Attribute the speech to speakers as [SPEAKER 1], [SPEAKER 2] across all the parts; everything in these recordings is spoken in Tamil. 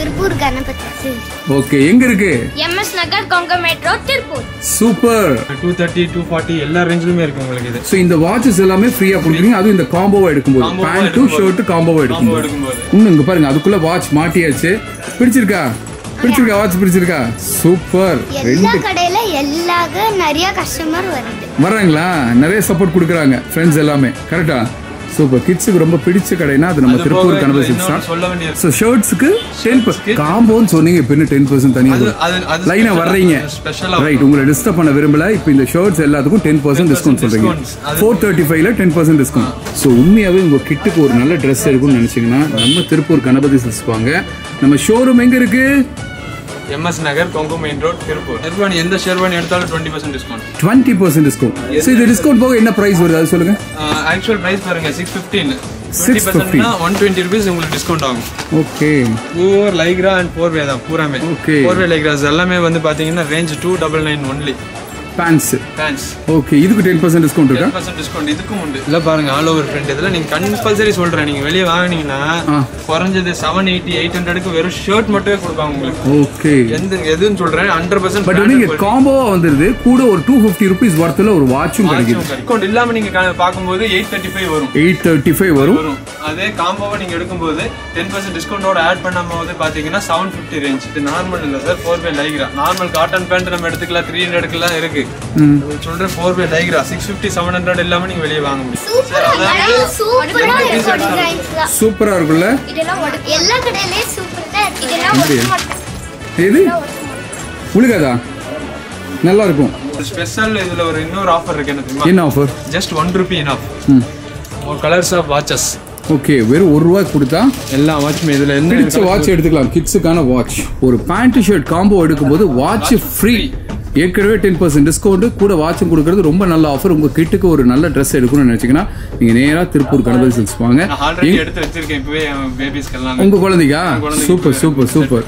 [SPEAKER 1] திருப்பூர் கணபதி
[SPEAKER 2] ஓகே எங்க இருக்கு
[SPEAKER 1] எம்எஸ் நகர் கொங்கமேட் road Tiruppur
[SPEAKER 2] super
[SPEAKER 3] two thirty two forty எல்லா ரேஞ்சிலுமே இருக்கு உங்களுக்கு இது
[SPEAKER 2] ஸோ இந்த வாட்சஸ் எல்லாமே ஃப்ரீயா கொடுக்குறீங்க அதுவும் இந்த காம்போவா எடுக்கும்போது
[SPEAKER 3] Combo-வா
[SPEAKER 2] பேண்ட்டும்
[SPEAKER 3] எடுக்கும்போது.
[SPEAKER 2] ஷர்ட்டு காம்போவா
[SPEAKER 3] காம்போ
[SPEAKER 2] எடுக்கும்போது
[SPEAKER 3] எடுக்கும்போது
[SPEAKER 2] இன்னும் இங்க பாருங்க அதுக்குள்ள வாட்ச் மாட்டியாச்சு பிடிச்சிருக்கா பிடிச்சிருக்கா வாட்ச் பிடிச்சிருக்கா சூப்பர்
[SPEAKER 1] எல்லா
[SPEAKER 2] ரெண்டு
[SPEAKER 1] கடையில எல்லாக நிறைய கஸ்டமர் வருது
[SPEAKER 2] வர்றாங்களா நிறைய சப்போர்ட் கொடுக்குறாங்க ஃப்ரெண்ட்ஸ் எல்லாமே கரெக்டா சூப்பர் கிட்ஸுக்கு ரொம்ப பிடிச்ச கடைனா அது நம்ம
[SPEAKER 3] அது
[SPEAKER 2] திருப்பூர்
[SPEAKER 3] போக
[SPEAKER 2] கணபதி
[SPEAKER 3] இன்னொன்னு
[SPEAKER 2] சிக்ஸ் தான்
[SPEAKER 3] சொல்ல வேண்டியது
[SPEAKER 2] ஸோ ஷர்ட்ஸுக்கு டென் காம்போன்னு சொன்னீங்க இப்போ இன்னும் டென் பர்சன்ட்
[SPEAKER 3] அது
[SPEAKER 2] தனியாக
[SPEAKER 3] அது அது
[SPEAKER 2] லைனா
[SPEAKER 3] special-
[SPEAKER 2] வர்றீங்க
[SPEAKER 3] ஸ்பெஷலா
[SPEAKER 2] ரைட் உங்களை டிஸ்டர்ப் பண்ண விரும்பல இப்போ இந்த ஷர்ட்ஸ் எல்லாத்துக்கும் டென் பர்சன்ட் டிஸ்கவுண்ட் சொல்றீங்க
[SPEAKER 3] discounts. அது-
[SPEAKER 2] ஃபோர் தேர்ட்டி ஃபைவ்ல டென் பர்சன்ட் டிஸ்கவுண்ட் ஸோ உண்மையாவே உங்க கிட்டுக்கு ஒரு நல்ல ட்ரெஸ் இருக்கும்னு நினைச்சீங்கன்னா நம்ம திருப்பூர் கணபதி சில்ஸ் வாங்க நம்ம ஷோரூம் எங்க இருக்கு
[SPEAKER 3] MS Nagar Kongu main road Tiruppur sherwani எந்த ஷெர்வானி எடுத்தாலும் twenty percent discount
[SPEAKER 2] twenty percent discount so இது டிஸ்கவுண்ட் போக என்ன ப்ரைஸ் வருது அது சொல்லுங்க
[SPEAKER 3] ஆக்சுவல் பிரைஸ் பாருங்க சிக்ஸ் ஃபிஃப்டீன்
[SPEAKER 2] 615.
[SPEAKER 3] பர்சன்ட்னா ஒன் டுவெண்ட்டி ருபீஸ் உங்களுக்கு டிஸ்கவுண்ட் ஆகும்
[SPEAKER 2] ஓகே
[SPEAKER 3] பூவர் லைக்ரா அண்ட் ஃபோர் வே தான் பூராமே
[SPEAKER 2] Okay.
[SPEAKER 3] ஃபோர் வே லைக்ராஸ் எல்லாமே வந்து பாத்தீங்கன்னா range two double nine only
[SPEAKER 2] pants
[SPEAKER 3] pants
[SPEAKER 2] okay இதுக்கு டென் பர்சன்ட் டிஸ்கவுண்ட் இருக்கா
[SPEAKER 3] டென் பர்சன்ட் டிஸ்கவுண்ட் இதுக்கும் உண்டு இல்ல பாருங்க ஆல் ஓவர் ஃப்ரண்ட் இதுல நீங்க கம்பல்சரி சொல்றேன் நீங்க வெளியே வாங்குனீங்கன்னா
[SPEAKER 2] ஆ.
[SPEAKER 3] குறைஞ்சது செவன் எயிட்டி எயிட் ஹண்ட்ரடுக்கு வெறும் ஷர்ட் மட்டுமே கொடுப்பாங்க உங்களுக்கு
[SPEAKER 2] ஓகே
[SPEAKER 3] எந்த எதுன்னு சொல்றேன் ஹண்ட்ரட் பர்சன்ட்
[SPEAKER 2] பட் வந்து இங்க காம்போவா வந்துருது கூட ஒரு டூ ஃபிஃப்டி ருபீஸ் வரத்துல ஒரு வாட்சும் கிடைக்குது
[SPEAKER 3] டிஸ்கவுண்ட் இல்லாம நீங்க கா- பார்க்கும்போது எயிட் தேர்ட்டி ஃபைவ் வரும்
[SPEAKER 2] எயிட் தேர்ட்டி ஃபைவ் வரும்
[SPEAKER 3] வரும் அதே காம்போவை நீங்க எடுக்கும்போது டென் பர்சன்ட் டிஸ்கவுண்டோட ஆட் பண்ணும் போது பாத்தீங்கன்னா செவன் ஃபிஃப்டி ரேஞ்ச் இது நார்மல் இல்ல sir four by Lycra normal cotton pant நம்ம எடுத்துக்கலாம் த்ரீ ஹண்ட்ரட்க்குலாம் இருக்கு சொல்றேன் four by Lycra six fifty seven hundred இல்லாம நீங்க வெளியே வாங்க முடியும் சார் அதாவது
[SPEAKER 1] சூப்பரா இருக்கும் டிசைன்ஸ் தான்
[SPEAKER 2] சூப்பரா இருக்குல்ல
[SPEAKER 1] இதெல்லாம் ஒடுக்க எல்லா கடையிலயும் சூப்பர் தான் இருக்கு இதெல்லாம் ஒடுக்க மாட்டேன்
[SPEAKER 2] எது உழுகாதா நல்லா இருக்கும்
[SPEAKER 3] ஸ்பெஷல் இதுல ஒரு இன்னொரு ஆஃபர் இருக்கு என்ன தெரியுமா
[SPEAKER 2] என்ன offer
[SPEAKER 3] just one rupee enough
[SPEAKER 2] hmm
[SPEAKER 3] ஒரு கலர்ஸ் ஆஃப் வாட்சஸ்
[SPEAKER 2] ஓகே வெறும் ஒரு ரூபாய் கொடுத்தா
[SPEAKER 3] எல்லா வாட்சுமே இதுல என்ன
[SPEAKER 2] பிடிச்ச வாட்ச் எடுத்துக்கலாம் கிட்ஸுக்கான வாட்ச் ஒரு பேண்ட் ஷர்ட் காம்போ எடுக்கும்போது வாட்ச் ஃப்ரீ ஏற்கனவே டென் பர்சன்ட் டிஸ்கவுண்ட் கூட வாட்சும் கொடுக்கறது ரொம்ப நல்ல ஆஃபர் உங்க கிட்டுக்கு ஒரு நல்ல ட்ரெஸ் எடுக்கணும்னு நினைச்சீங்கன்னா நீங்க நேரா திருப்பூர் கணபதி சில்ஸ் வாங்க
[SPEAKER 3] நான் ஆல்ரெடி எடுத்து வச்சிருக்கேன் இப்பவே என் பேபிஸ்க்கு எல்லாம்
[SPEAKER 2] உங்க குழந்தைக்கா
[SPEAKER 3] குழந்தைக்கு
[SPEAKER 2] சூப்பர் சூப்பர் சூப்பர்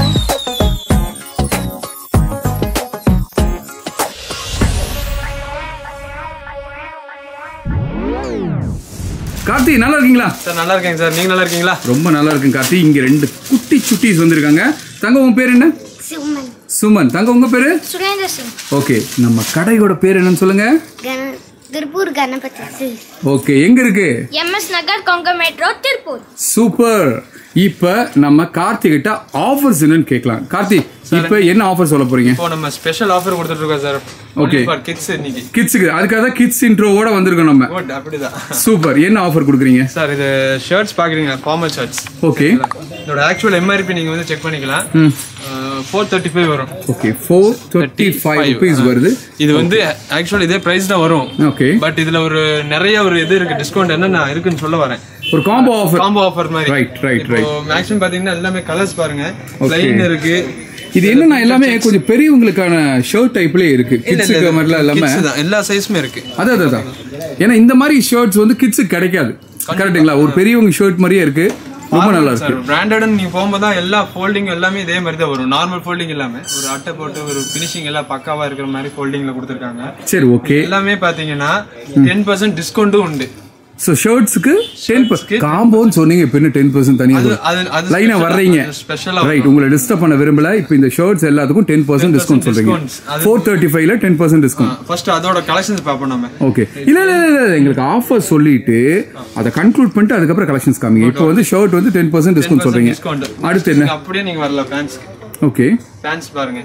[SPEAKER 2] கார்த்தி நல்லா இருக்கீங்களா
[SPEAKER 3] சார் நல்லா இருக்கேங்க சார் நீங்க நல்லா இருக்கீங்களா
[SPEAKER 2] ரொம்ப நல்லா இருக்குங்க கார்த்தி இங்க ரெண்டு குட்டி சுட்டிஸ் வந்திருக்காங்க தங்க உங்க பேர் என்ன
[SPEAKER 1] சிவமன்
[SPEAKER 2] சுமன் தங்க உங்க பேரு
[SPEAKER 1] சுரேந்தர் சிங்
[SPEAKER 2] ஓகே நம்ம கடையோட பேர் என்னன்னு சொல்லுங்க
[SPEAKER 1] கண திருப்பூர் கணபதி
[SPEAKER 2] ஓகே எங்க இருக்கு
[SPEAKER 1] எம்எஸ் நகர் கொங்கமேட் ரோட் திருப்பூர்
[SPEAKER 2] சூப்பர் இப்ப நம்ம கார்த்தி கிட்ட ஆஃபர்ஸ் என்னன்னு கேட்கலாம் கார்த்தி இப்ப என்ன ஆஃபர் சொல்ல போறீங்க
[SPEAKER 3] இப்போ நம்ம ஸ்பெஷல் ஆஃபர் கொடுத்துட்டு இருக்கோம் சார்
[SPEAKER 2] Okay.
[SPEAKER 3] ஃபார் கிட்ஸ் இன்னைக்கு
[SPEAKER 2] கிட்ஸுக்கு அதுக்காக தான் கிட்ஸ் இன்ட்ரோவோட வந்திருக்கோம் நம்ம
[SPEAKER 3] குட் அப்படிதான்
[SPEAKER 2] சூப்பர் என்ன ஆஃபர் கொடுக்குறீங்க
[SPEAKER 3] சார் இது ஷர்ட்ஸ் பாக்குறீங்க ஃபார்மல் ஷர்ட்ஸ்
[SPEAKER 2] ஓகே
[SPEAKER 3] இதோட ஆக்சுவல் எம்ஆர்பி நீங்க வந்து செக் பண்ணிக்கலாம் ஃபோர் தேர்ட்டி ஃபைவ் வரும்
[SPEAKER 2] okay four thirty five rupees வருது
[SPEAKER 3] இது வந்து ஆக்சுவல் இதே பிரைஸ் தான் வரும்
[SPEAKER 2] ஓகே
[SPEAKER 3] பட் இதுல ஒரு நிறைய ஒரு இது இருக்கு டிஸ்கவுண்ட் என்னன்னா இருக்குன்னு சொல்ல வரேன்
[SPEAKER 2] ஒரு காம்போ ஆஃபர்
[SPEAKER 3] காம்போ ஆஃபர் மாதிரி
[SPEAKER 2] Right, right,
[SPEAKER 3] இப்போ மேக்ஸிமம் பாத்தீங்கன்னா எல்லாமே கலர்ஸ் பாருங்க லைன் இருக்கு
[SPEAKER 2] இது என்னன்னா எல்லாமே கொஞ்சம் பெரியவங்களுக்கான ஷர்ட் டைப்லயே இருக்கு கிட்ஸுக்கு மாதிரிலாம் இல்லாம
[SPEAKER 3] Kids தான் எல்லா சைஸுமே இருக்கு
[SPEAKER 2] அதான் அதான், அதான் ஏன்னா இந்த மாதிரி ஷர்ட்ஸ் வந்து கிட்ஸுக்கு கிடைக்காது கரெக்ட்டுங்களா ஒரு பெரியவங்க ஷர்ட் மாதிரியே இருக்கு ரொம்ப நல்லா இருக்கு
[SPEAKER 3] சார் பிராண்டட் நீங்க போகும்போது தான் எல்லா ஃபோல்டிங் எல்லாமே இதே மாதிரி தான் வரும் நார்மல் ஃபோல்டிங் எல்லாமே ஒரு அட்டை போட்டு ஒரு ஃபினிஷிங் எல்லாம் பக்காவா இருக்கிற மாதிரி ஃபோல்டிங்ல கொடுத்துருக்காங்க
[SPEAKER 2] சரி ஓகே
[SPEAKER 3] எல்லாமே பாத்தீங்கன்னா டென் பர்சன்ட் டிஸ்கவுண்ட்டும் உண்டு
[SPEAKER 2] ஸோ ஷர்ட்ஸுக்கு டென் காம்போன்னு சொன்னீங்க இப்போ இன்னும் டென் பர்சன்ட் தனியாக
[SPEAKER 3] அது அது அது
[SPEAKER 2] லைனா வர்றீங்க
[SPEAKER 3] ஸ்பெஷலா
[SPEAKER 2] ரைட் உங்களை டிஸ்டர்ப் பண்ண விரும்பல இப்போ இந்த ஷர்ட்ஸ் எல்லாத்துக்கும் டென் பர்சன்ட் டிஸ்கவுண்ட் சொல்றீங்க
[SPEAKER 3] discounts. அது-
[SPEAKER 2] ஃபோர் தேர்ட்டி ஃபைவ்ல டென் பர்சன்ட் டிஸ்கவுண்ட்
[SPEAKER 3] ஃபர்ஸ்ட் அதோட கலெக்ஷன்ஸ் பார்ப்போம் நம்ம
[SPEAKER 2] ஓகே இல்ல இல்ல இல்ல இல்ல எங்களுக்கு ஆஃபர் சொல்லிட்டு அதை கன்க்ளூட் பண்ணிட்டு அதுக்கப்புறம் கலெக்ஷன்ஸ் காமிங்க இப்போ வந்து ஷர்ட் வந்து டென் பர்சன்ட் டிஸ்கவுண்ட் சொல்றீங்க
[SPEAKER 3] டிஸ்கவுண்ட்
[SPEAKER 2] அடுத்து என்ன
[SPEAKER 3] அப்படியே நீங்க வரல ஃபேன்ஸ்க்கு
[SPEAKER 2] ஓகே
[SPEAKER 3] ஃபேன்ஸ் பாருங்க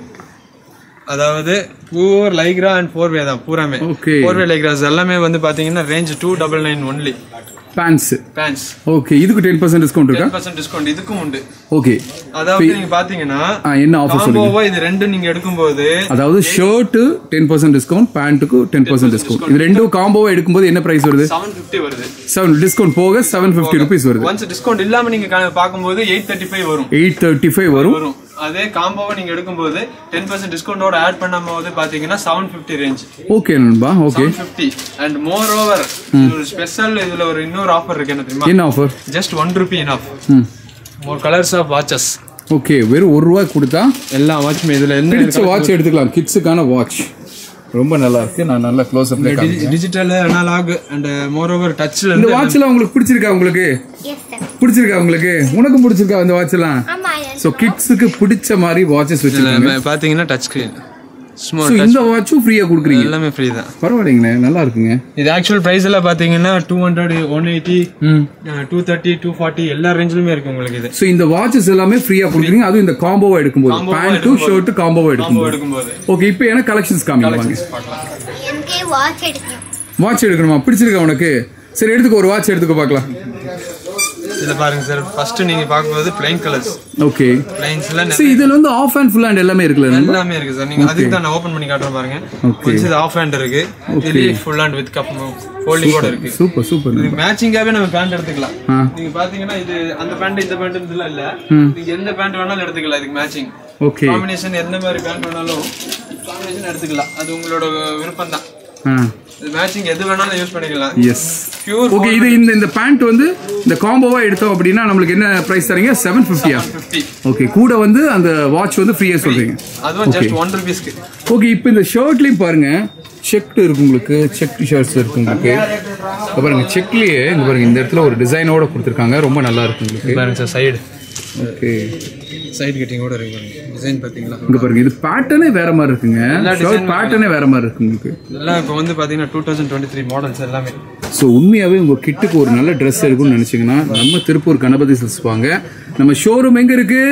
[SPEAKER 3] அதாவது பூவர் லைக்ரா அண்ட் ஃபோர் வே தான் பூராமே
[SPEAKER 2] Okay.
[SPEAKER 3] ஃபோர் வே லைக்ராஸ் எல்லாமே வந்து பாத்தீங்கன்னா range two double nine only
[SPEAKER 2] pants
[SPEAKER 3] fans
[SPEAKER 2] okay இதுக்கு டென் பர்சன்ட் டிஸ்கவுண்ட் இருக்கா
[SPEAKER 3] டென் பர்சன்ட் டிஸ்கவுண்ட் இதுக்கும் உண்டு
[SPEAKER 2] ஓகே
[SPEAKER 3] அதாவது நீங்க பாத்தீங்கன்னா
[SPEAKER 2] ஆ, என்ன ஆஃபர் சொல்லுங்க
[SPEAKER 3] காம்போவா இது ரெண்டும் நீங்க எடுக்கும்போது
[SPEAKER 2] அதாவது ஷர்ட் டென் பர்சன்ட் டிஸ்கவுண்ட் பேண்ட்டுக்கு டென் பர்சன்ட் டிஸ்கவுண்ட் இது ரெண்டும் காம்போவா எடுக்கும்போது என்ன பிரைஸ் வருது
[SPEAKER 3] செவன் பிப்டி வருது
[SPEAKER 2] செவன் டிஸ்கவுண்ட் போக செவன் ஃபிஃப்டி ருபீஸ் வருது
[SPEAKER 3] ஒன்ஸ் டிஸ்கவுண்ட் இல்லாம நீங்க கா- பார்க்கும்போது எயிட் தேர்ட்டி ஃபைவ் வரும்
[SPEAKER 2] எயிட் தேர்ட்டி ஃபைவ் வரும்
[SPEAKER 3] வரும் அதே காம்போவை நீங்க எடுக்கும்போது டென் பர்சன்ட் டிஸ்கவுண்டோட ஆட் பண்ணும் போது பாத்தீங்கன்னா செவன் பிப்டி ரேஞ்ச்
[SPEAKER 2] ஓகே நண்பா okay
[SPEAKER 3] seven fifty and moreover ஒரு ஸ்பெஷல் இதுல ஒரு இன்னொரு ஆஃபர் இருக்கு என்ன தெரியுமா
[SPEAKER 2] என்ன offer
[SPEAKER 3] just one rupee enough
[SPEAKER 2] hmm
[SPEAKER 3] more colours of watches
[SPEAKER 2] okay வெறும் ஒரு ரூபாய் கொடுத்தா
[SPEAKER 3] எல்லா வாட்சுமே இதுல என்ன
[SPEAKER 2] பிடிச்ச வாட்ச் எடுத்துக்கலாம் கிட்ஸுக்கான வாட்ச் ரொம்ப நல்லா இருக்கு நான் நல்லா க்ளோஸ் அப்ல
[SPEAKER 3] digital analogue and moreover டச்ல
[SPEAKER 2] இந்த வாட்ச்லாம் உங்களுக்கு பிடிச்சிருக்கா உங்களுக்கு
[SPEAKER 1] எஸ் சார்
[SPEAKER 2] பிடிச்சிருக்கா உங்களுக்கு உனக்கும் பிடிச்சிருக்கா இந்த வாட்ச்லாம்
[SPEAKER 1] ஆமா எஸ்
[SPEAKER 2] ஸோ கிட்ஸுக்கு பிடிச்ச மாதிரி வாட்சஸ் வச்சிருக்காங்க
[SPEAKER 3] பாத்தீங்கன்னா டச் ஸ்கிரீன்
[SPEAKER 2] ஸோ
[SPEAKER 3] ஸ்மால்
[SPEAKER 2] இந்த வாட்சும் ஃப்ரீயா கொடுக்குறீங்க
[SPEAKER 3] எல்லாமே ஃப்ரீ தான்
[SPEAKER 2] பரவாயில்லைங்கண்ணே நல்லா இருக்குங்க
[SPEAKER 3] இது ஆக்சுவல் பிரைஸ் எல்லாம் பாத்தீங்கன்னா two hundred one eighty two thirty two forty எல்லா ரேஞ்சிலுமே இருக்கு உங்களுக்கு இது
[SPEAKER 2] ஸோ இந்த வாட்சஸ் எல்லாமே ஃப்ரீயா கொடுக்குறீங்க அதுவும் இந்த காம்போவா எடுக்கும்போது
[SPEAKER 3] Combo-வா
[SPEAKER 2] பேண்ட்டும் ஷர்ட் காம்போவா
[SPEAKER 3] காம்போ
[SPEAKER 2] எடுக்கும்போது
[SPEAKER 3] எடுக்கும்போது
[SPEAKER 2] ஓகே இப்போ எனக்கு கலெக்ஷன்ஸ் காமிப்பாங்க
[SPEAKER 3] பார்க்கலாம்
[SPEAKER 1] எனக்கு வாட்ச் எடுக்கணும்
[SPEAKER 2] வாட்ச் எடுக்கணுமா பிடிச்சிருக்கா உனக்கு சரி எடுத்துக்கோ ஒரு வாட்ச் எடுத்துக்கோ பார்க்கலாம்
[SPEAKER 3] இதுல பாருங்க சார் ஃபர்ஸ்ட் நீங்க பார்க்கும்போது பிளைன் கலர்ஸ்
[SPEAKER 2] ஓகே
[SPEAKER 3] பிளைன்ஸ்ல
[SPEAKER 2] சரி இதுல வந்து ஆஃப் அண்ட் ஃபுல் ஹேண்ட் எல்லாமே இருக்குல்ல நண்பா?
[SPEAKER 3] எல்லாமே இருக்கு சார் நீங்க அதுக்கு தான் நான் ஓபன் பண்ணி காட்டுறேன் பாருங்க கொஞ்சம் இது ஆஃப் ஹேண்ட் இருக்கு இதுலயே full hand with cuff folding கூட இருக்கு
[SPEAKER 2] சூப்பர் சூப்பர்
[SPEAKER 3] இது மேட்சிங்காவே நம்ம பேண்ட் எடுத்துக்கலாம்
[SPEAKER 2] ஆ.
[SPEAKER 3] நீங்க பாத்தீங்கன்னா இது அந்த பேண்ட் இந்த பேண்ட் இதெல்லாம் இல்ல நீங்க எந்த பேண்ட் வேணாலும் எடுத்துக்கலாம் இதுக்கு மேட்சிங்
[SPEAKER 2] ஓகே
[SPEAKER 3] காம்பினேஷன் எந்த மாதிரி பேண்ட் வேணாலும் காம்பினேஷன் எடுத்துக்கலாம் அது உங்களோட விருப்பம் தான்
[SPEAKER 2] ஆ
[SPEAKER 3] இது மேட்சிங் எது வேணாலும் யூஸ் பண்ணிக்கலாம்
[SPEAKER 2] எஸ்
[SPEAKER 3] பியூர்
[SPEAKER 2] ஓகே இது இந்த இந்த பேண்ட் வந்து இந்த காம்போவா எடுத்தோம் அப்படின்னா நம்மளுக்கு என்ன பிரைஸ் தரீங்க செவன் ஃபிஃப்டியா
[SPEAKER 3] ஃபிஃப்டி
[SPEAKER 2] ஓகே கூட வந்து அந்த வாட்ச் வந்து ஃப்ரீயா சொல்றீங்க
[SPEAKER 3] அதுவும் ஜஸ்ட் ஒன் ருபீஸ்க்கு
[SPEAKER 2] ஓகே இப்போ இந்த ஷர்ட்லயும் பாருங்க செக்ட் இருக்கு உங்களுக்கு செக் ஷர்ட்ஸ் இருக்கு உங்களுக்கு இங்க பாருங்க செக்லயே இங்க பாருங்க இந்த இடத்துல ஒரு டிசைனோட கொடுத்துருக்காங்க ரொம்ப நல்லா இருக்கு உங்களுக்கு
[SPEAKER 3] பாருங்க சார் சைடு
[SPEAKER 2] ஓகே
[SPEAKER 3] சைடு கட்டிங்கோட இருக்கு டிசைன் பாத்தீங்களா
[SPEAKER 2] இங்க பாருங்க இது பேட்டர்னே வேற மாதிரி இருக்குங்க ஷர்ட் பேட்டர்னே வேற மாதிரி இருக்கு உங்களுக்கு
[SPEAKER 3] எல்லாம் இப்போ வந்து பாத்தீங்கன்னா two thousand twenty three models எல்லாமே
[SPEAKER 2] ஸோ உண்மையாவே உங்க கிட்டுக்கு ஒரு நல்ல ட்ரெஸ் இருக்கும்னு நினைச்சீங்கன்னா நம்ம திருப்பூர் கணபதி சில்ஸ் வாங்க நம்ம ஷோரூம் எங்க இருக்கு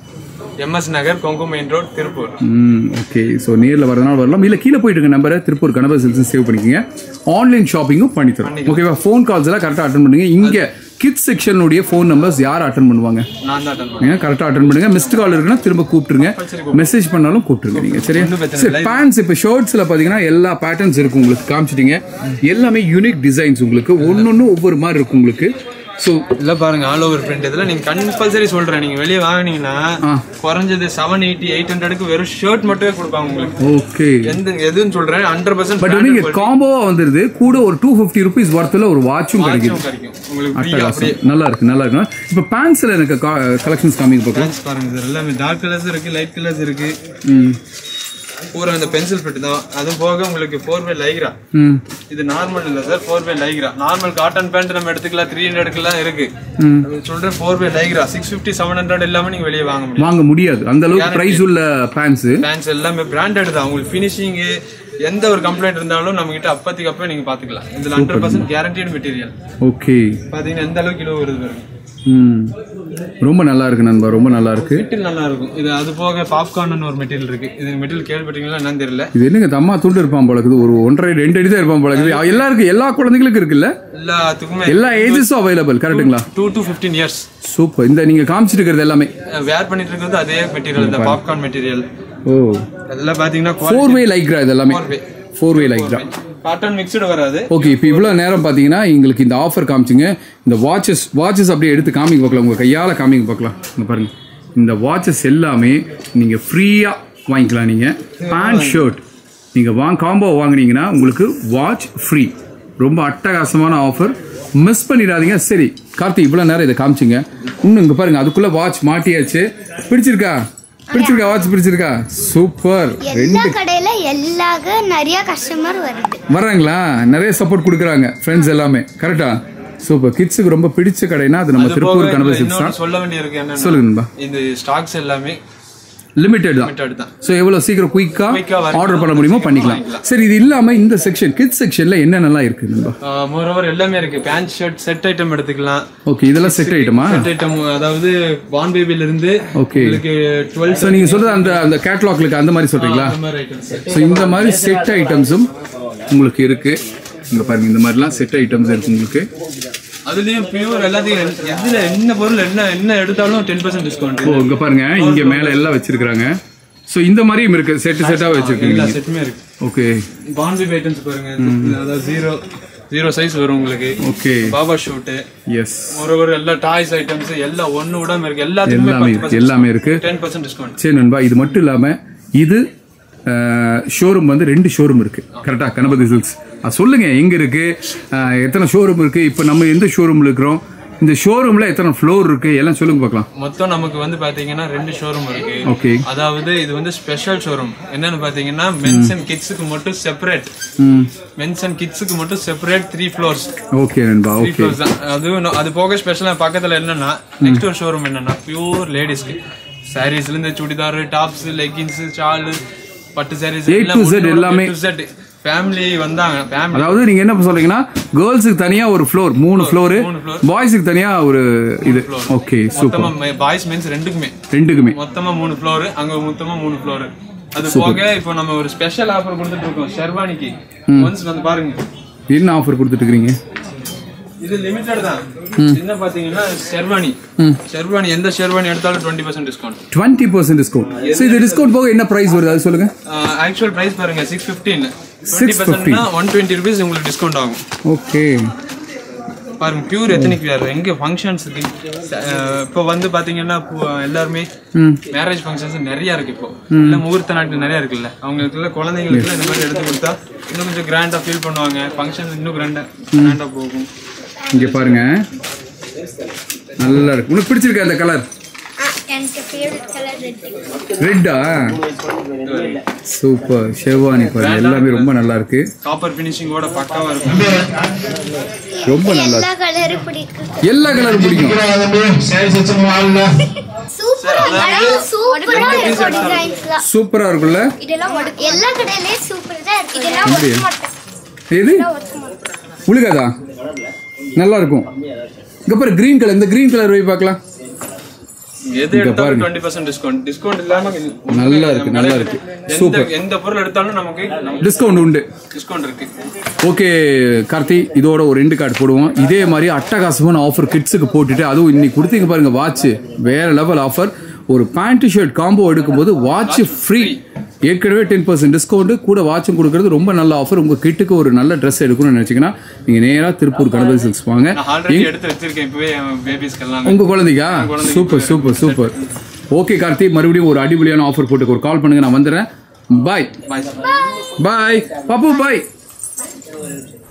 [SPEAKER 3] MS Nagar Kongu main road Tiruppur
[SPEAKER 2] hmm okay so நேரில் வரதுனால வரலாம் இல்லை கீழே போயிட்டு இருக்க நம்பரை திருப்பூர் கணபதி சில்ஸ் சேவ் பண்ணிக்கோங்க ஆன்லைன் ஷாப்பிங்கும் பண்ணி தரோம் ஓகேவா ஃபோன் கால்ஸ் எல்லாம் கரெக்டாக அட்டன் பண்ணுங்க இங்கே கிட்ஸ் செக்ஷனுடைய ஃபோன் நம்பர்ஸ் யார் அட்டன் பண்ணுவாங்க
[SPEAKER 3] நான் தான் அட்டன்
[SPEAKER 2] நீங்க கரெக்டாக அட்டன் பண்ணுங்க மிஸ்டு கால் இருக்குன்னா திரும்ப கூப்பிட்டுருங்க மெசேஜ் பண்ணாலும் கூப்பிட்டுருங்க நீங்க சரியா சரி பேண்ட்ஸ் இப்போ ஷர்ட்ஸில் பார்த்தீங்கன்னா எல்லா பேட்டர்ன்ஸ் இருக்கு உங்களுக்கு காமிச்சிட்டீங்க எல்லாமே யூனிக் டிசைன்ஸ் உங்களுக்கு ஒன்னொன்னு ஒவ்வொரு மாதிரி இருக்கும் உங்களுக்கு ஸோ
[SPEAKER 3] இல்ல பாருங்க ஆல் ஓவர் பிரிண்ட் இதுல நீங்க கம்பல்சரி சொல்றேன் நீங்க வெளியே வாங்குனீங்கன்னா குறைஞ்சது செவன் எயிட்டி எயிட் ஹண்ட்ரடுக்கு வெறும் ஷர்ட் மட்டுமே கொடுப்பாங்க உங்களுக்கு
[SPEAKER 2] ஓகே
[SPEAKER 3] எந்த எதுன்னு சொல்றேன் ஹண்ட்ரட்
[SPEAKER 2] பட் வந்து இங்க
[SPEAKER 3] பர்சன்ட்
[SPEAKER 2] காம்போவா வந்துருது கூட ஒரு டூ ஃபிஃப்டி ருபீஸ் வரத்துல ஒரு வாட்சும் கிடைக்குது
[SPEAKER 3] கிடைக்கும் உங்களுக்கு ஃப்ரீயா அப்படியே
[SPEAKER 2] அட்டகாசம். நல்லா இருக்கு நல்லா இருக்கு இப்போ பேண்ட்ஸ்ல எனக்கு கலெக்ஷன்ஸ் காமிக்க பார்க்கலாம்
[SPEAKER 3] Pants பாருங்க சார் எல்லாமே டார்க் கலர்ஸ் இருக்கு லைட் கலர்ஸ் இருக்கு
[SPEAKER 2] ம்
[SPEAKER 3] பூரா இந்த பென்சில் ஃபிட் தான் அதுவும் போக உங்களுக்கு ஃபோர் வே லைக்ரா
[SPEAKER 2] ம்
[SPEAKER 3] இது நார்மல் இல்ல sir four way Lycra normal cotton pant நம்ம எடுத்துக்கலாம் த்ரீ ஹண்ட்ரட்க்குலாம் இருக்கு அது சொல்றேன் four way Lycra six fifty seven hundred இல்லாம நீங்க வெளியே வாங்க முடியும்
[SPEAKER 2] வாங்க முடியாது அந்த அளவுக்கு பிரைஸ் உள்ள பேண்ட்ஸ்
[SPEAKER 3] பேண்ட்ஸ் எல்லாமே பிராண்டட் தான் உங்களுக்கு ஃபினிஷிங் எந்த ஒரு கம்ப்ளைண்ட் இருந்தாலும் நம்ம கிட்ட அப்பத்துக்கு அப்பவே நீங்க பாத்துக்கலாம் இதுல hundred percent guaranteed material
[SPEAKER 2] okay
[SPEAKER 3] பாத்தீங்கன்னா எந்த அளவுக்கு கிலோ வருது பாருங்க
[SPEAKER 2] ம் ரொம்ப நல்லா இருக்கு நண்பா ரொம்ப நல்லா இருக்கு
[SPEAKER 3] மெட்டீரியல் நல்லா இருக்கும் இது அது போக பாப்கார்ன் ஒரு மெட்டீரியல் இருக்கு இது மெட்டீரியல் கேள்விப்பட்டீங்களா என்னன்னு தெரியல
[SPEAKER 2] இது என்னங்க தம்மா துண்டு இருப்பான் போல இருக்குது ஒரு ஒன்றரை ரெண்டு அடி தான் இருப்பான் போல இருக்குது எல்லாருக்கும் எல்லா குழந்தைகளுக்கும் இருக்குல்ல
[SPEAKER 3] எல்லாத்துக்குமே
[SPEAKER 2] எல்லா ஏஜஸும் அவைலபிள் கரெக்ட்டுங்களா
[SPEAKER 3] two to fifteen years
[SPEAKER 2] super இந்த நீங்க காமிச்சிட்டு இருக்கிறது எல்லாமே
[SPEAKER 3] வேர் பண்ணிட்டு இருக்கிறது அதே மெட்டீரியல் இந்த பாப்கார்ன் மெட்டீரியல்
[SPEAKER 2] ஓ
[SPEAKER 3] அதெல்லாம் பாத்தீங்கன்னா
[SPEAKER 2] ஃபோர் வே லைக்ரா இது எல்லாமே
[SPEAKER 3] Four way.
[SPEAKER 2] Four way Lycra
[SPEAKER 3] cotton mixed வராது
[SPEAKER 2] ஓகே இப்போ இவ்வளோ நேரம் பார்த்தீங்கன்னா எங்களுக்கு இந்த ஆஃபர் காமிச்சிங்க இந்த வாட்சஸ் வாட்சஸ் அப்படியே எடுத்து காமிக்க பார்க்கலாம் உங்கள் கையால் காமிக்க பார்க்கலாம் இங்க பாருங்க இந்த வாட்சஸ் எல்லாமே நீங்கள் ஃப்ரீயாக வாங்கிக்கலாம் நீங்கள் பேண்ட் ஷர்ட் நீங்கள் வாங்க காம்போ வாங்குனீங்கன்னா உங்களுக்கு வாட்ச் ஃப்ரீ ரொம்ப அட்டகாசமான ஆஃபர் மிஸ் பண்ணிடாதீங்க சரி கார்த்தி இவ்வளோ நேரம் இதை காமிச்சிங்க இன்னும் இங்கே பாருங்க அதுக்குள்ளே வாட்ச் மாட்டியாச்சு பிடிச்சிருக்கா பிடிச்சிருக்கா வாட்ச் பிடிச்சிருக்கா சூப்பர்
[SPEAKER 1] எல்லா கடையில எல்லாக நிறைய கஸ்டமர் வருது
[SPEAKER 2] வர்றாங்களா நிறைய சப்போர்ட் கொடுக்குறாங்க ஃப்ரெண்ட்ஸ் எல்லாமே கரெக்டா சூப்பர் கிட்ஸுக்கு ரொம்ப பிடிச்ச கடைனா அது நம்ம திருப்பூர் கணபதி சில்க்ஸ்
[SPEAKER 3] இன்னொன்னு
[SPEAKER 2] தான்
[SPEAKER 3] சொல்ல வேண்டியிருக்கு என்னன்னா
[SPEAKER 2] சொல்லுங்க நண்பா
[SPEAKER 3] இந்த ஸ்டாக்ஸ் எல்லாமே
[SPEAKER 2] லிமிட்டெட் தான்
[SPEAKER 3] limited தான்
[SPEAKER 2] ஸோ எவ்வளோ சீக்கிரம் குயிக்கா
[SPEAKER 3] Quick ஆ வர-
[SPEAKER 2] ஆர்டர் பண்ண முடியுமோ பண்ணிக்கலாம் சரி இது இல்லாம இந்த செக்ஷன் கிட்ஸ் செக்ஷன்ல என்னென்னலாம் இருக்கு நண்பா
[SPEAKER 3] மோரோவர் எல்லாமே இருக்கு பேண்ட் ஷர்ட் செட் ஐட்டம் எடுத்துக்கலாம்
[SPEAKER 2] ஓகே இதெல்லாம் செட் ஐட்டமா
[SPEAKER 3] செட் ஐட்டம் அதாவது பான் பேபில இருந்து
[SPEAKER 2] ஓகே
[SPEAKER 3] உங்களுக்கு டுவெல்
[SPEAKER 2] ஸோ நீங்க சொல்றது அந்த அந்த கேட்லாக்லுக்கு அந்த மாதிரி சொல்றீங்களா
[SPEAKER 3] அந்த மாதிரி ஐட்டம்ஸ்
[SPEAKER 2] ஸோ இந்த மாதிரி செட் ஐட்டம்ஸும் உங்களுக்கு இருக்கு இங்க பாருங்க இந்த மாதிரிலாம் செட் ஐட்டம்ஸ் இருக்கு உங்களுக்கு
[SPEAKER 3] அதுலயும் பியூர் எல்லாத்தையும் எதுல என்ன பொருள் என்ன என்ன எடுத்தாலும் டென் பர்சன்ட் டிஸ்கவுண்ட்
[SPEAKER 2] ஓ இங்க பாருங்க இங்க மேல எல்லாம் வச்சிருக்காங்க ஸோ இந்த மாதிரியும் இருக்கு செட்டு செட்டா வச்சிருக்கீங்க
[SPEAKER 3] எல்லா செட்டுமே இருக்கு
[SPEAKER 2] ஓகே
[SPEAKER 3] பான் பேபி ஐட்டம்ஸ் பாருங்க அதாவது ஜீரோ ஜீரோ சைஸ் வரும் உங்களுக்கு
[SPEAKER 2] ஓகே
[SPEAKER 3] பாபா ஷூட்டு
[SPEAKER 2] எஸ்
[SPEAKER 3] மோரோவர் எல்லா டாய்ஸ் ஐட்டம்ஸ் எல்லாம் ஒண்ணு விடாம இருக்கு
[SPEAKER 2] எல்லாமே
[SPEAKER 3] எல்லாத்துக்குமே
[SPEAKER 2] இருக்கு எல்லாமே இருக்கு
[SPEAKER 3] டென் பர்சன்ட் டிஸ்கவுண்ட்
[SPEAKER 2] சரி நண்பா இது மட்டும் இல்லாம இது ஷோரூம் வந்து ரெண்டு ஷோரூம் இருக்கு கரெக்டா கணபதி சில்க்ஸ் அது சொல்லுங்க எங்க இருக்கு அஹ், எத்தனை ஷோரூம் இருக்கு இப்போ நம்ம எந்த ஷோரூம்ல இருக்கிறோம் இந்த ஷோரூம்ல எத்தனை ஃப்ளோர் இருக்கு எல்லாம் சொல்லுங்க பார்க்கலாம்
[SPEAKER 3] மொத்தம் நமக்கு வந்து பாத்தீங்கன்னா ரெண்டு ஷோரூம் இருக்கு
[SPEAKER 2] ஓகே
[SPEAKER 3] அதாவது இது வந்து ஸ்பெஷல் ஷோரூம் என்னன்னு பாத்தீங்கன்னா மென்ஸ் அண்ட் கிட்ஸுக்கு மட்டும் செப்பரேட்
[SPEAKER 2] ம்
[SPEAKER 3] மென்ஸ் அண்ட் கிட்ஸுக்கு மட்டும் செப்பரேட் த்ரீ ஃப்ளோர்ஸ்
[SPEAKER 2] ஓகே நண்பா
[SPEAKER 3] த்ரீ
[SPEAKER 2] ஓகே
[SPEAKER 3] ஃப்ளோர்ஸ் தான் அதுவும் நா- அது போக ஸ்பெஷலா பக்கத்துல என்னன்னா நெக்ஸ்ட் ஒரு ஷோரூம் என்னன்னா பியூர் லேடிஸ்க்கு சாரீஸ்ல இருந்து சுடிதார் டாப்ஸ் லெகின்ஸ் ஷால் பட்டு சாரீஸ்
[SPEAKER 2] A to Z எல்லாமே.
[SPEAKER 3] ஃபேமிலி வந்தாங்க ஃபேமிலி
[SPEAKER 2] அதாவது நீங்க என்ன சொல்றீங்கன்னா கேர்ள்ஸுக்கு தனியா ஒரு ஃப்ளோர் மூணு ஃப்ளோர்
[SPEAKER 3] மூணு floor.
[SPEAKER 2] பாய்ஸுக்கு தனியா ஒரு இது ஓகே சூப்பர்
[SPEAKER 3] மொத்தமா பாய்ஸ் மென்ஸ் ரெண்டுக்குமே
[SPEAKER 2] ரெண்டுக்குமே
[SPEAKER 3] மொத்தமா மூணு ஃப்ளோர் அங்க மொத்தமா மூணு ஃப்ளோர் அது போக இப்போ நம்ம ஒரு ஸ்பெஷல் ஆஃபர் கொடுத்துட்டு இருக்கோம் ஷெர்வானிக்கு ஒன்ஸ் வந்து பாருங்க
[SPEAKER 2] என்ன ஆஃபர் கொடுத்துட்டு இருக்கீங்க
[SPEAKER 3] இது லிமிட்டட் தான் என்ன பாத்தீங்கன்னா ஷெர்வானி ஷெர்வானி எந்த ஷெர்வானி எடுத்தாலும் twenty percent discount
[SPEAKER 2] twenty percent discount so இது டிஸ்கவுண்ட் போக என்ன ப்ரைஸ் வருது அது சொல்லுங்க
[SPEAKER 3] ஆக்சுவல் பிரைஸ் பாருங்க சிக்ஸ் ஃபிஃப்டீன் டுவெண்ட்டி பர்சன்ட்னா ஒன் டுவெண்ட்டி ருபீஸ் உங்களுக்கு டிஸ்கவுண்ட் ஆகும்
[SPEAKER 2] ஓகே
[SPEAKER 3] பாருங்க பியூர் எத்தனிக் வேர் எங்க ஃபங்க்ஷன்ஸுக்கு இப்போ வந்து பாத்தீங்கன்னா இப்போ எல்லாருமே மேரேஜ் ஃபங்க்ஷன்ஸ் நிறைய இருக்கு இப்போ இல்ல முகூர்த்த நாட்டு நிறைய இருக்குல்ல அவங்களுக்கு குழந்தைங்களுக்கு இந்த மாதிரி எடுத்து கொடுத்தா இன்னும் கொஞ்சம் கிராண்டா ஃபீல் பண்ணுவாங்க ஃபங்க்ஷன் இன்னும் கிராண்டா கிராண்டா போகும்
[SPEAKER 2] இங்க பாருங்க நல்லா இருக்கு உனக்கு பிடிச்சிருக்கா அந்த கலர்
[SPEAKER 1] எனக்கு ஃபேவரட் கலர் ரெட்
[SPEAKER 2] ரெட்டா சூப்பர் ஷெர்வானி பாருங்க எல்லாமே ரொம்ப நல்லா இருக்கு
[SPEAKER 3] காப்பர் ஃபினிஷிங்கோட பக்காவா இருக்கும்
[SPEAKER 2] ரொம்ப நல்லா
[SPEAKER 1] எல்லா கலரும் பிடிக்கும்
[SPEAKER 2] எல்லா கலரும் பிடிக்கும்
[SPEAKER 1] சூப்பரா சூப்பரா இருக்கும் டிசைன்ஸ்லாம்
[SPEAKER 2] சூப்பரா இருக்குல்ல
[SPEAKER 1] இதெல்லாம் ஒடு- எல்லா கடையிலயும் சூப்பர் தான் இருக்கு இதெல்லாம் ஒடுக்க மாட்டேன்
[SPEAKER 2] எது
[SPEAKER 1] இதெல்லாம் ஒடுக்க மாட்டேன்
[SPEAKER 2] உழுகாதா நல்லா இருக்கும் இங்க பாரு கிரீன் கலர் இந்த கிரீன் கலர் போய் பார்க்கலாம்
[SPEAKER 3] எது எடுத்தாலும் டுவெண்ட்டி பர்சன்ட் டிஸ்கவுண்ட் டிஸ்கவுண்ட் இல்லாம
[SPEAKER 2] நல்லா இருக்கு, நல்லா இருக்கு.
[SPEAKER 3] எந்த
[SPEAKER 2] சூப்பர்.
[SPEAKER 3] எந்த பொருள் எடுத்தாலும் நமக்கு
[SPEAKER 2] டிஸ்கவுண்ட் உண்டு
[SPEAKER 3] டிஸ்கவுண்ட் இருக்கு
[SPEAKER 2] ஓகே கார்த்தி இதோட ஒரு ரெண்டு கார்டு போடுவோம் இதே மாதிரி அட்டகாசமான ஆஃபர் கிட்ஸுக்கு போட்டுட்டு அதுவும் இன்னைக்கு கொடுத்தீங்க பாருங்க வாட்ச் வேற லெவல் ஆஃபர் ஒரு பேண்ட் ஷர்ட் காம்போ எடுக்கும்போது வாட்ச் ஃப்ரீ ஏற்கனவே டென் பர்சன்ட் டிஸ்கவுண்ட் கூட வாட்சும் கொடுக்கறது ரொம்ப நல்ல ஆஃபர் உங்க கிட்டுக்கு ஒரு நல்ல ட்ரெஸ் எடுக்கணும்னு நினைச்சீங்கன்னா நீங்க நேரா திருப்பூர் கணபதி சில்க்ஸ் வாங்க
[SPEAKER 3] நான் ஆல்ரெடி எடுத்து வச்சிருக்கேன் இப்பவே பேபிஸ்க்கு எல்லாம்
[SPEAKER 2] உங்க குழந்தைக்கா super super super okay Karthi மறுபடியும் ஒரு அடிப்படையான ஆஃபர் போட்டு ஒரு கால் பண்ணுங்க நான் வந்துடுறேன் பாய்
[SPEAKER 3] பாய்
[SPEAKER 2] பாய் பாப்பு பாய்